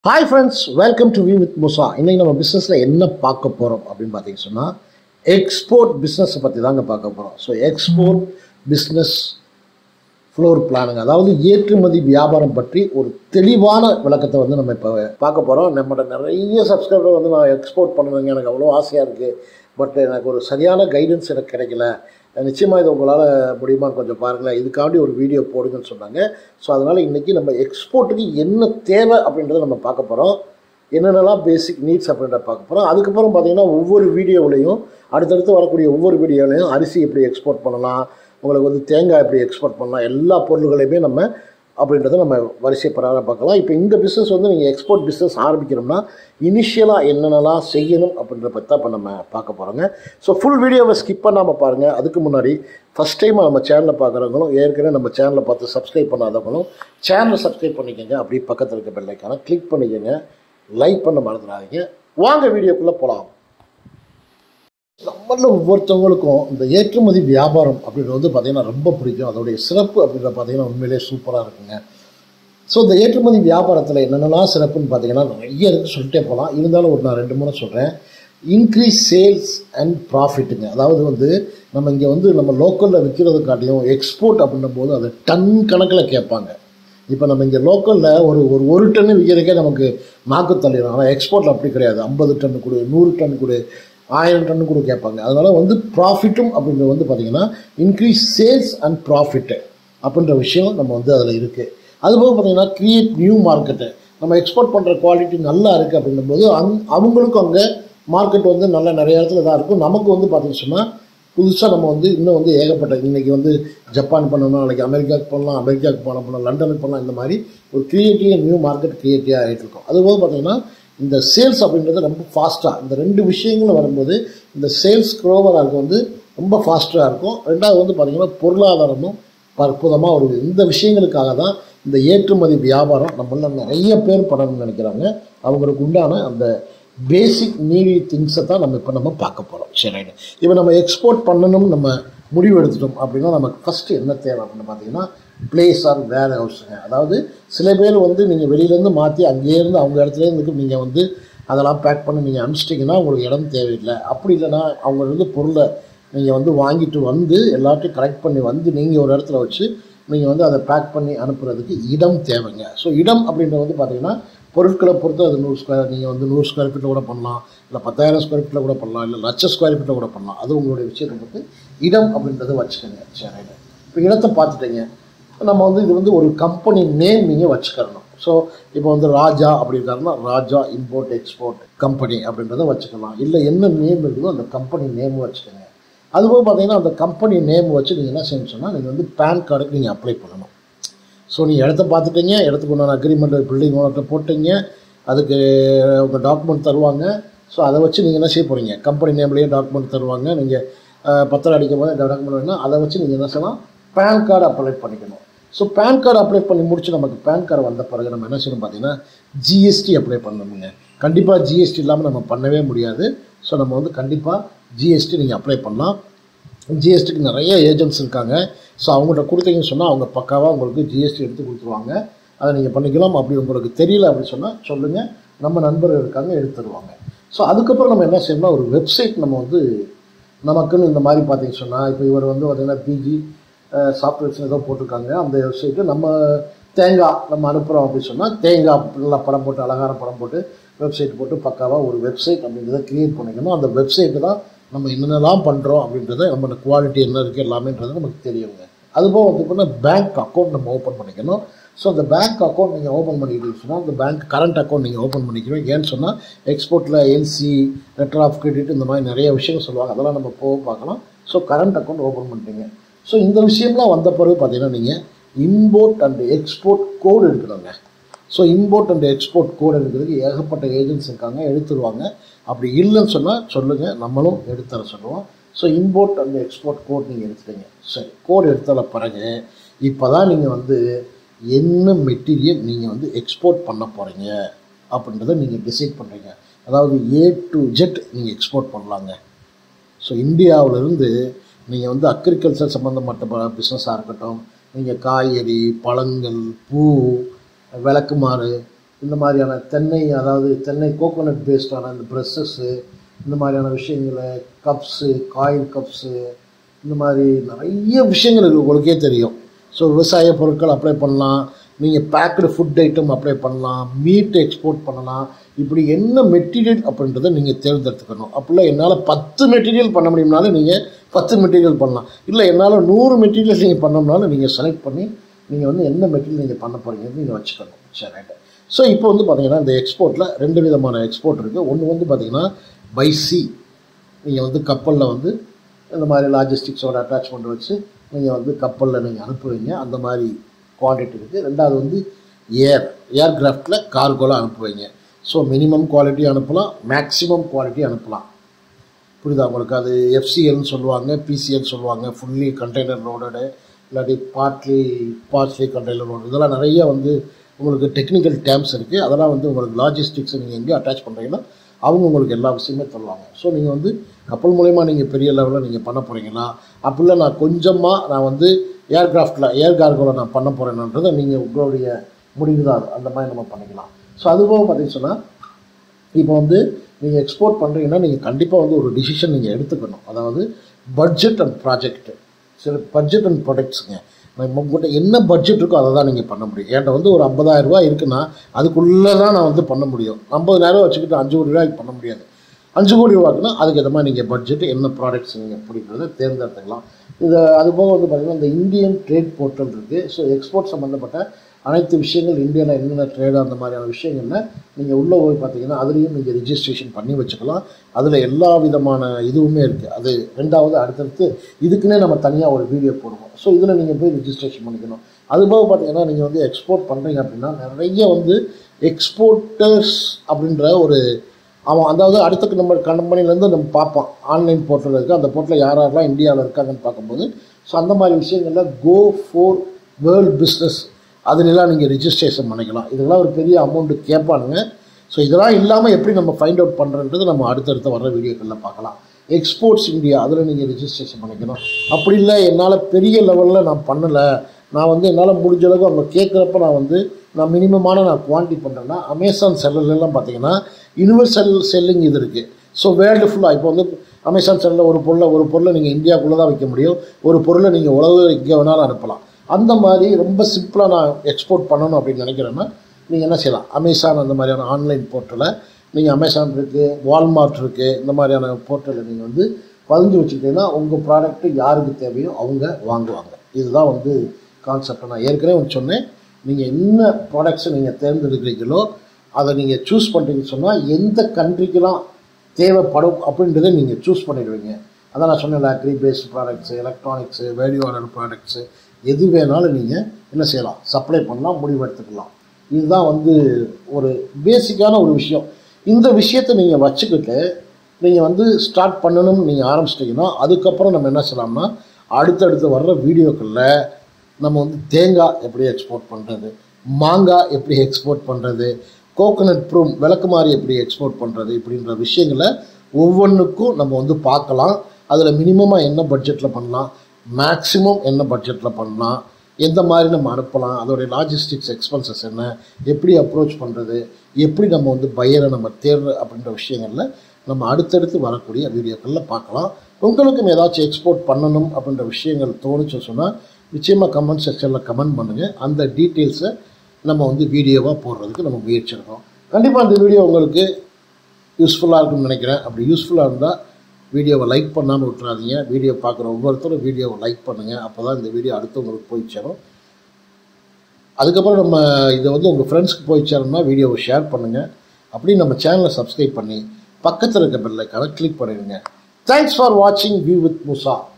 Hi friends welcome to view with Musa இன்னைக்கு நம்ம பிஸ்னஸில் என்ன பார்க்க போகிறோம் அப்படின்னு பார்த்தீங்கன்னு சொன்னால் எக்ஸ்போர்ட் பிஸ்னஸை பற்றி தாங்க பார்க்க போகிறோம் ஸோ எக்ஸ்போர்ட் பிஸ்னஸ் ஃப்ளோர் பிளானுங்க அதாவது ஏற்றுமதி வியாபாரம் பற்றி ஒரு தெளிவான விளக்கத்தை வந்து நம்ம இப்போ பார்க்க போகிறோம் நம்மளோட நிறைய சப்ஸ்கிரைபர் வந்து நான் எக்ஸ்போர்ட் பண்ணுவேங்க எனக்கு அவ்வளோ ஆசையாக இருக்குது பட் எனக்கு ஒரு சரியான கைடன்ஸ் எனக்கு கிடைக்கல நிச்சயமாக இது உங்களால் முடியுமான்னு கொஞ்சம் பாருங்களேன் இதுக்காண்டி ஒரு வீடியோ போடுங்கன்னு சொன்னாங்க ஸோ அதனால் இன்றைக்கி நம்ம எக்ஸ்போர்ட்டுக்கு என்ன தேவை அப்படின்றத நம்ம பார்க்க போகிறோம் என்னென்னலாம் பேசிக் நீட்ஸ் அப்படின்றத பார்க்க போகிறோம் அதுக்கப்புறம் பார்த்தீங்கன்னா ஒவ்வொரு வீடியோவிலையும் அடுத்தடுத்து வரக்கூடிய ஒவ்வொரு வீடியோலையும் அரிசி எப்படி எக்ஸ்போர்ட் பண்ணலாம் உங்களுக்கு வந்து தேங்காய் எப்படி எக்ஸ்போர்ட் பண்ணலாம் எல்லா பொருள்களையுமே நம்ம அப்படின்றத நம்ம வரிசை பிரகாரம் பார்க்கலாம் இப்போ இந்த பிஸ்னஸ் வந்து நீங்கள் எக்ஸ்போர்ட் பிஸ்னஸ் ஆரம்பிக்கிறோம்னா இனிஷியலாக என்னென்னலாம் செய்யணும் அப்படின்றத பற்றி தான் இப்போ நம்ம பார்க்க போகிறோங்க ஸோ ஃபுல் வீடியோவை ஸ்கிப் பண்ணாமல் பாருங்கள் அதுக்கு முன்னாடி ஃபஸ்ட் டைம் நம்ம சேனலை பார்க்குறவங்களும் ஏற்கனவே நம்ம சேனலை பார்த்து சப்ஸ்கிரைப் பண்ணாதவங்களும் சேனலை சப்ஸ்கிரைப் பண்ணிக்கோங்க அப்படியே பக்கத்தில் இருக்க பெல்லைக்கான கிளிக் பண்ணிக்கோங்க லைக் பண்ண மறந்துடாதீங்க வாங்க வீடியோக்குள்ளே போகலாம் நம்மள ஒவ்வொருத்தவங்களுக்கும் இந்த ஏற்றுமதி வியாபாரம் அப்படின்றது வந்து பார்த்திங்கன்னா ரொம்ப பிடிக்கும் அதோடைய சிறப்பு அப்படின்றத பார்த்தீங்கன்னா உண்மையிலே சூப்பராக இருக்குங்க ஸோ இந்த ஏற்றுமதி வியாபாரத்தில் என்னென்னலாம் சிறப்புன்னு பார்த்தீங்கன்னா நிறைய இருக்குது சொல்லிட்டே போகலாம் இருந்தாலும் ஒரு நான் ரெண்டு மூணு சொல்கிறேன் இன்க்ரீஸ் சேல்ஸ் அண்ட் ப்ராஃபிட்டுங்க அதாவது வந்து நம்ம இங்கே வந்து நம்ம லோக்கலில் விற்கிறது காட்டியும் எக்ஸ்போர்ட் அப்படின்னும் போது அது டன் கணக்கில் கேட்பாங்க இப்போ நம்ம இங்கே லோக்கலில் ஒரு ஒரு ஒரு டன்னு விற்கிறதுக்கே நமக்கு நாக்கு தள்ளிடும் ஆனால் எக்ஸ்போர்ட்டில் அப்படி கிடையாது ஐம்பது டன் கொடு நூறு டன் கொடு ஆயிரம் டன் கூட கேட்பாங்க அதனால் வந்து ப்ராஃபிட்டும் அப்படின்றது வந்து பார்த்திங்கன்னா இன்க்ரீஸ் சேல்ஸ் அண்ட் ப்ராஃபிட்டு அப்படின்ற விஷயம் நம்ம வந்து அதில் இருக்குது அதுபோக பார்த்திங்கன்னா க்ரியேட் நியூ மார்க்கெட்டு நம்ம எக்ஸ்போர்ட் பண்ணுற குவாலிட்டி நல்லா இருக்குது அப்படின்னும்போது அங் அவங்களுக்கும் அங்கே மார்க்கெட் வந்து நல்ல நிறைய இடத்துல தான் இருக்கும் நமக்கு வந்து பார்த்திங்கன்னு சொன்னால் புதுசாக நம்ம வந்து இன்னும் வந்து ஏகப்பட்ட இன்றைக்கி வந்து ஜப்பான் பண்ணணும் நாளைக்கு அமெரிக்காவுக்கு பண்ணலாம் அமெரிக்காவுக்கு போன பண்ணலாம் லண்டனுக்கு பண்ணலாம் இந்த மாதிரி ஒரு க்ரியேட்டிவ் நியூ மார்க்கெட் க்ரியேட்டிவாக ஆகிட்டு இருக்கும் அதுபோக பார்த்திங்கன்னா இந்த சேல்ஸ் அப்படின்றது ரொம்ப ஃபாஸ்ட்டாக இந்த ரெண்டு விஷயங்களும் வரும்போது இந்த சேல்ஸ் க்ரோவராக இருக்க வந்து ரொம்ப ஃபாஸ்ட்டாக இருக்கும் ரெண்டாவது வந்து பார்த்திங்கன்னா பொருளாதாரமும் அற்புதமாக ஒரு இந்த விஷயங்களுக்காக தான் இந்த ஏற்றுமதி வியாபாரம் நம்மள நிறைய பேர் பண்ணணும்னு நினைக்கிறாங்க அவங்களுக்கு உண்டான அந்த பேசிக் நீடி திங்ஸை தான் நம்ம இப்போ நம்ம பார்க்க போகிறோம் சரி இப்போ நம்ம எக்ஸ்போர்ட் பண்ணணும்னு நம்ம முடிவு எடுத்துட்டோம் அப்படின்னா நமக்கு ஃபஸ்ட்டு என்ன தேவை அப்படின்னு பார்த்தீங்கன்னா பிளேஸ் ஆர் வேர் ஹவுஸுங்க அதாவது சில பேர் வந்து நீங்கள் வெளியிலேருந்து மாற்றி அங்கேருந்து அவங்க இடத்துலேருந்து நீங்கள் வந்து அதெல்லாம் பேக் பண்ணி நீங்கள் அனுப்பிச்சிட்டிங்கன்னா உங்களுக்கு இடம் தேவையில்லை அப்படி இல்லைன்னா அவங்க வந்து பொருளை நீங்கள் வந்து வாங்கிட்டு வந்து எல்லாத்தையும் கலெக்ட் பண்ணி வந்து நீங்கள் ஒரு இடத்துல வச்சு நீங்கள் வந்து அதை பேக் பண்ணி அனுப்புறதுக்கு இடம் தேவைங்க ஸோ இடம் அப்படின்றது வந்து பார்த்திங்கன்னா பொருட்களை பொறுத்து அது நூறு ஸ்கொயர் நீங்கள் வந்து நூறு ஸ்கொயர் ஃபீட்டில் கூட பண்ணலாம் இல்லை பத்தாயிரம் ஸ்கொயர் ஃபீட்டில் கூட பண்ணலாம் இல்லை லட்ச ஸ்கொயர் ஃபீட்டில் கூட பண்ணலாம் அது உங்களுடைய விஷயத்தை பொறுத்து இடம் அப்படின்றத வச்சுக்கோங்க சரி இப்போ இடத்தை பார்த்துட்டீங்க நம்ம வந்து இது வந்து ஒரு கம்பெனி நேம் நீங்கள் வச்சுக்கிறணும் ஸோ இப்போ வந்து ராஜா அப்படி இருக்காருன்னா ராஜா இம்போர்ட் எக்ஸ்போர்ட் கம்பெனி அப்படின்றத வச்சுக்கலாம் இல்லை என்ன நேம் இருக்குதோ அந்த கம்பெனி நேம் வச்சுக்கோங்க அதுபோக பார்த்தீங்கன்னா அந்த கம்பெனி நேம் வச்சு நீங்கள் என்ன செய்யணும் சொன்னால் நீங்கள் வந்து பேன் கார்டுக்கு நீங்கள் அப்ளை பண்ணணும் ஸோ நீங்கள் இடத்த பார்த்துட்டீங்க இடத்துக்கு உண்டான அக்ரிமெண்ட் பில்டிங் ஓனர்கிட்ட போட்டீங்க அதுக்கு உங்கள் டாக்குமெண்ட் தருவாங்க ஸோ அதை வச்சு நீங்கள் என்ன செய்ய போகிறீங்க கம்பெனி நேம்லேயே டாக்குமெண்ட் தருவாங்க நீங்கள் பத்திரம் அடிக்கும் போது டாக்குமெண்ட் வேணும் அதை வச்சு நீங்கள் என்ன செய்யலாம் பேன் கார்டு அப்ளை பண்ணிக்கணும் ஸோ பேன் கார்டு அப்ளை பண்ணி முடிச்சு நமக்கு பேன் கார்டு வந்த பிறகு நம்ம என்ன செய்யணும் பார்த்தீங்கன்னா ஜிஎஸ்டி அப்ளை பண்ணணுங்க கண்டிப்பாக ஜிஎஸ்டி இல்லாமல் நம்ம பண்ணவே முடியாது ஸோ நம்ம வந்து கண்டிப்பாக ஜிஎஸ்டி நீங்கள் அப்ளை பண்ணலாம் ஜிஎஸ்டிக்கு நிறைய ஏஜென்ட்ஸ் இருக்காங்க ஸோ அவங்கள்ட்ட கொடுத்தீங்கன்னு சொன்னால் அவங்க பக்காவாக உங்களுக்கு ஜிஎஸ்டி எடுத்து கொடுத்துருவாங்க அதை நீங்கள் பண்ணிக்கலாம் அப்படி உங்களுக்கு தெரியல அப்படின்னு சொன்னால் சொல்லுங்கள் நம்ம நண்பர்கள் இருக்காங்க எடுத்து தருவாங்க ஸோ அதுக்கப்புறம் நம்ம என்ன செய்யணும்னா ஒரு வெப்சைட் நம்ம வந்து நமக்குன்னு இந்த மாதிரி பார்த்தீங்கன்னு சொன்னால் இப்போ இவர் வந்து பார்த்தீங்கன்னா பிஜி சாஃப்ட்வேர்ஸ் ஏதோ போட்டிருக்காங்க அந்த வெப்சைட்டு நம்ம தேங்காய் நம்ம அனுப்புகிறோம் அப்படின்னு சொன்னால் தேங்காய் நல்லா படம் போட்டு அழகான படம் போட்டு வெப்சைட் போட்டு பக்காவாக ஒரு வெப்சைட் அப்படின்றத க்ரியேட் பண்ணிக்கணும் அந்த வெப்சைட்டு தான் நம்ம என்னென்னலாம் பண்ணுறோம் அப்படின்றத நம்ம குவாலிட்டி என்ன இருக்குது எல்லாமேன்றது நமக்கு தெரியுங்க அதுபோக வந்து பார்த்தீங்கன்னா பேங்க் அக்கௌண்ட் நம்ம ஓப்பன் பண்ணிக்கணும் ஸோ அந்த பேங்க் அக்கௌண்ட் நீங்கள் ஓப்பன் பண்ணிக்கிட்டீங்கன்னு சொன்னால் அந்த பேங்க் கரண்ட் அக்கௌண்ட் நீங்கள் ஓப்பன் பண்ணிக்கணும் ஏன்னு சொன்னால் எக்ஸ்போர்ட்டில் எல்சி லெட்டர் ஆஃப் கிரெடிட் இந்த மாதிரி நிறைய விஷயங்கள் சொல்லுவாங்க அதெல்லாம் நம்ம போக பார்க்கலாம் ஸோ கரண்ட் அக்கௌண்ட் ஓப்பன் பண்ணிட்டீங்க ஸோ இந்த விஷயம்லாம் வந்த பிறகு பார்த்தீங்கன்னா நீங்கள் இம்போர்ட் அண்ட் எக்ஸ்போர்ட் கோடு எடுக்கணுங்க so import and export code எடுக்கிறதுக்கு ஏகப்பட்ட ஏஜென்ட்ஸ் இருக்காங்க எடுத்துருவாங்க அப்படி இல்லைன்னு சொன்னால் சொல்லுங்கள் நம்மளும் எடுத்துற சொல்லுவோம் so import and export code நீங்கள் எடுத்துட்டீங்க சரி கோடு எடுத்தால பிறகு இப்போ தான் நீங்கள் வந்து என்ன மெட்டீரியல் நீங்கள் வந்து எக்ஸ்போர்ட் பண்ண போகிறீங்க அப்படின்றத நீங்கள் டிசைட் பண்ணுறீங்க அதாவது ஏ டு ஜெட் நீங்கள் எக்ஸ்போர்ட் பண்ணலாங்க ஸோ இந்தியாவிலேருந்து நீங்கள் வந்து அக்ரிகல்ச்சர் சம்மந்தப்பட்ட பிஸ்னஸாக இருக்கட்டும் நீங்கள் காய்கறி பழங்கள் பூ விளக்குமாறு இந்த மாதிரியான தென்னை அதாவது தென்னை கோகோனட் பேஸ்டான இந்த ப்ரெஸ்ஸஸ்ஸு இந்த மாதிரியான விஷயங்களை கப்ஸு காயில் கப்ஸு இந்த மாதிரி நிறைய விஷயங்கள் இருக்குது உங்களுக்கே தெரியும் ஸோ விவசாய பொருட்கள் அப்ளை பண்ணலாம் நீங்கள் பேக்கடு ஃபுட் ஐட்டம் அப்ளை பண்ணலாம் மீட் எக்ஸ்போர்ட் பண்ணலாம் இப்படி என்ன மெட்டீரியல் அப்படின்றத நீங்கள் தேர்ந்தெடுத்துக்கணும் அப்படிலாம் என்னால் பத்து மெட்டீரியல் பண்ண முடியும்னாலும் நீங்கள் பத்து மெட்டீரியல் பண்ணலாம் இல்லை என்னால் நூறு மெட்டீரியல் நீங்கள் பண்ணோம்னாலும் நீங்கள் செலக்ட் பண்ணி நீங்கள் வந்து என்ன மெட்டீரியல் நீங்கள் பண்ண போகிறீங்கன்னு நீங்கள் வச்சுக்கணும் சரி ரைட்டு ஸோ இப்போ வந்து பார்த்தீங்கன்னா இந்த எக்ஸ்போர்ட்டில் ரெண்டு விதமான எக்ஸ்போர்ட் இருக்குது ஒன்று வந்து பார்த்தீங்கன்னா பை சி நீங்கள் வந்து கப்பலில் வந்து இந்த மாதிரி லாஜிஸ்டிக்ஸோட அட்டாச்மெண்ட் வச்சு நீங்கள் வந்து கப்பலில் நீங்கள் அனுப்புவீங்க அந்த மாதிரி குவான்டிட்டி இருக்குது ரெண்டாவது வந்து ஏர் ஏர்கிராஃப்டில் கார்கோலாம் அனுப்புவீங்க ஸோ மினிமம் குவாலிட்டி அனுப்பலாம் மேக்ஸிமம் குவாலிட்டி அனுப்பலாம் புரியுதா உங்களுக்கு அது எஃப்சிஎல்னு சொல்லுவாங்க பிசிஎல் சொல்லுவாங்க ஃபுல்லி கண்டெய்னர் லோடடு இல்லாட்டி பார்ட்லி பார்ட்லி கண்டெய்னர் லோடு இதெல்லாம் நிறைய வந்து உங்களுக்கு டெக்னிக்கல் டேர்ம்ஸ் இருக்குது அதெல்லாம் வந்து உங்களுக்கு லாஜிஸ்டிக்ஸை நீங்கள் எங்கே அட்டாச் பண்ணுறீங்கன்னா அவங்க உங்களுக்கு எல்லா விஷயமே தருவாங்க ஸோ நீங்கள் வந்து கப்பல் மூலயமா நீங்கள் பெரிய லெவலில் நீங்கள் பண்ண போகிறீங்களா அப்படிலாம் நான் கொஞ்சமாக நான் வந்து ஏர்கிராஃப்டில் ஏர் கார்கோவில் நான் பண்ண போகிறேன்ன்றதை நீங்கள் உங்களுடைய முடிவு தான் அது. அந்த மாதிரி நம்ம பண்ணிக்கலாம் ஸோ அதுபோக பார்த்தீங்கன்னு சொன்னால் இப்போ வந்து நீங்கள் எக்ஸ்போர்ட் பண்ணுறீங்கன்னா நீங்கள் கண்டிப்பாக வந்து ஒரு டிசிஷன் நீங்கள் எடுத்துக்கணும் அதாவது பட்ஜெட் அண்ட் ப்ராஜெக்ட் சில பட்ஜெட் அண்ட் ப்ராடக்ட்ஸுங்க நம்ம உங்கள்கிட்ட என்ன பட்ஜெட் இருக்கோ அதை தான் நீங்கள் பண்ண முடியும் என்கிட்ட வந்து ஒரு 50000 ரூபாய் இருக்குன்னா அதுக்குள்ளே தான் நான் வந்து பண்ண முடியும் 50000 ரூபாய் வச்சுக்கிட்டு அஞ்சு கோடி ரூபாய்க்கு பண்ண முடியாது அஞ்சு கோடி ரூபாய்க்குன்னா அதுக்கு ஏற்ற மாதிரி நீங்கள் பட்ஜெட் என்ன ப்ராடக்ட்ஸ் நீங்கள் பிடிக்கிறத தேர்ந்தெடுத்துக்கலாம் இது அது போக வந்து பார்த்திங்கன்னா இந்த இந்தியன் ட்ரேட் போர்ட்டல் இருக்குது ஸோ எக்ஸ்போர்ட் சம்மந்தப்பட்ட அனைத்து விஷயங்கள் இந்தியாவில் என்னென்ன ட்ரேடு அந்த மாதிரியான விஷயங்களில் நீங்கள் உள்ளே போய் பார்த்தீங்கன்னா அதுலேயும் நீங்கள் ரிஜிஸ்ட்ரேஷன் பண்ணி வச்சுக்கலாம் அதில் எல்லா விதமான இதுவுமே இருக்குது அது ரெண்டாவது அடுத்தடுத்து இதுக்குன்னே நம்ம தனியாக ஒரு வீடியோ போடுவோம் ஸோ இதில் நீங்கள் போய் ரிஜிஸ்ட்ரேஷன் பண்ணிக்கணும் அதுபோக பார்த்தீங்கன்னா நீங்கள் வந்து எக்ஸ்போர்ட் பண்ணுறீங்க அப்படின்னா நிறைய வந்து எக்ஸ்போர்ட்டர்ஸ் அப்படின்ற ஒரு அவன் அதாவது அடுத்த நம்ம கம்பெனிலேருந்து நம்ம பார்ப்போம் ஆன்லைன் போர்ட்டல் இருக்குது அந்த போர்ட்டலில் யார் யாரெல்லாம் இந்தியாவில் இருக்காங்கன்னு பார்க்கும்போது ஸோ அந்த மாதிரி விஷயங்களில் கோ ஃபோர் வேர்ல்ட் பிஸ்னஸ் அதுலலாம் நீங்கள் ரிஜிஸ்ட்ரேஷன் பண்ணிக்கலாம் இதெல்லாம் ஒரு பெரிய அமௌண்ட்டு கேட்பானுங்க ஸோ இதெல்லாம் இல்லாமல் எப்படி நம்ம ஃபைண்ட் அவுட் பண்ணுறன்றது நம்ம அடுத்தடுத்து வர வீடியோக்களில் பார்க்கலாம் எக்ஸ்போர்ட்ஸ் இந்தியா அதில் நீங்கள் ரிஜிஸ்ட்ரேஷன் பண்ணிக்கணும் அப்படி இல்லை என்னால் பெரிய லெவலில் நான் பண்ணலை நான் வந்து என்னால் முடிஞ்ச அளவுக்கு அவங்க கேட்குறப்ப நான் வந்து நான் மினிமமான நான் குவான்டிட்டி பண்ணுறேன்னா அமேசான் செல்லர்லாம் பார்த்தீங்கன்னா யூனிவர்சல் செல்லிங் இது இருக்குது ஸோ வேர்ல்டு ஃபுல்லாக இப்போ வந்து அமேசான் செல்லில் ஒரு பொருளை ஒரு பொருளை நீங்கள் இந்தியாவுக்குள்ளே தான் வைக்க முடியும் ஒரு பொருளை நீங்கள் உலக எங்கே வேணாலும் அனுப்பலாம் அந்த மாதிரி ரொம்ப சிம்பிளாக நான் எக்ஸ்போர்ட் பண்ணணும் அப்படின்னு நினைக்கிறேன்னா நீங்கள் என்ன செய்யலாம் அமேசான் அந்த மாதிரியான ஆன்லைன் போர்ட்டலில் நீங்கள் அமேசான் இருக்குது வால்மார்ட் இருக்குது இந்த மாதிரியான போர்ட்டலில் நீங்கள் வந்து பதிஞ்சு வச்சுக்கிட்டீங்கன்னா உங்கள் ப்ராடக்ட்டு யாருக்கு தேவையோ அவங்க வாங்குவாங்க இதுதான் வந்து கான்செப்ட் நான் ஏற்கனவே ஒன்று சொன்னேன் நீங்கள் என்ன ப்ராடக்ட்ஸை நீங்கள் தேர்ந்தெடுக்கிறீங்களோ அதை நீங்கள் சூஸ் பண்ணுறீங்கன்னு சொன்னால் எந்த கண்ட்ரிக்கெலாம் தேவைப்படும் அப்படின்றத நீங்கள் சூஸ் பண்ணிடுவீங்க அதான் நான் சொன்னேன் agri based products electronics value order products எது வேணாலும் நீங்கள் என்ன செய்யலாம் சப்ளை பண்ணலாம் முடிவு எடுத்துக்கலாம் இதுதான் வந்து ஒரு பேசிக்கான ஒரு விஷயம் இந்த விஷயத்தை நீங்கள் வச்சுக்கிட்டு நீங்கள் வந்து ஸ்டார்ட் பண்ணணும்னு நீங்கள் ஆரம்பிச்சிட்டிங்கன்னா அதுக்கப்புறம் நம்ம என்ன செய்யலாம்னா அடுத்தடுத்து வர்ற வீடியோக்களில் நம்ம வந்து தேங்காய் எப்படி எக்ஸ்போர்ட் பண்ணுறது மாங்காய் எப்படி எக்ஸ்போர்ட் பண்ணுறது கோகனட் ப்ரூம் விளக்குமாறு எப்படி எக்ஸ்போர்ட் பண்ணுறது இப்படின்ற விஷயங்களை ஒவ்வொன்றுக்கும் நம்ம வந்து பார்க்கலாம் அதில் மினிமமாக என்ன பட்ஜெட்டில் பண்ணலாம் மேக்ஸிமம் என்ன பட்ஜெட்டில் பண்ணலாம் எந்த மாதிரி நம்ம அனுப்பலாம் அதோடைய லாஜிஸ்டிக்ஸ் எக்ஸ்பென்சஸ் என்ன எப்படி அப்ரோச் பண்ணுறது எப்படி நம்ம வந்து பையரை நம்ம தேர்வு அப்படின்ற விஷயங்களில் நம்ம அடுத்தடுத்து வரக்கூடிய வீடியோக்களில் பார்க்கலாம் உங்களுக்கும் ஏதாச்சும் எக்ஸ்போர்ட் பண்ணணும் அப்படின்ற விஷயங்கள் தோணுச்சு சொன்னால் நிச்சயமாக கமெண்ட் செக்ஷனில் கமெண்ட் பண்ணுங்கள் அந்த டீட்டெயில்ஸை நம்ம வந்து வீடியோவாக போடுறதுக்கு நம்ம முயற்சி எடுக்கிறோம் கண்டிப்பாக இந்த வீடியோ உங்களுக்கு யூஸ்ஃபுல்லாக இருக்கும்னு நினைக்கிறேன் அப்படி யூஸ்ஃபுல்லாக இருந்தால் வீடியோவை லைக் பண்ணாமல் விட்டுறாதீங்க வீடியோ பார்க்குற ஒவ்வொருத்தரும் வீடியோவை லைக் பண்ணுங்கள் அப்போ தான் இந்த வீடியோ அடுத்தவங்களுக்கு போய் சேரும் அதுக்கப்புறம் நம்ம இதை வந்து உங்கள் ஃப்ரெண்ட்ஸ்க்கு போய் சேரணும்னா வீடியோவை ஷேர் பண்ணுங்கள் அப்படி நம்ம சேனலை சப்ஸ்கிரைப் பண்ணி பக்கத்தில் இருக்க பெல்லைக்கான கிளிக் பண்ணிடுங்க தேங்க்ஸ் ஃபார் வாட்சிங் வியூ வித் முசா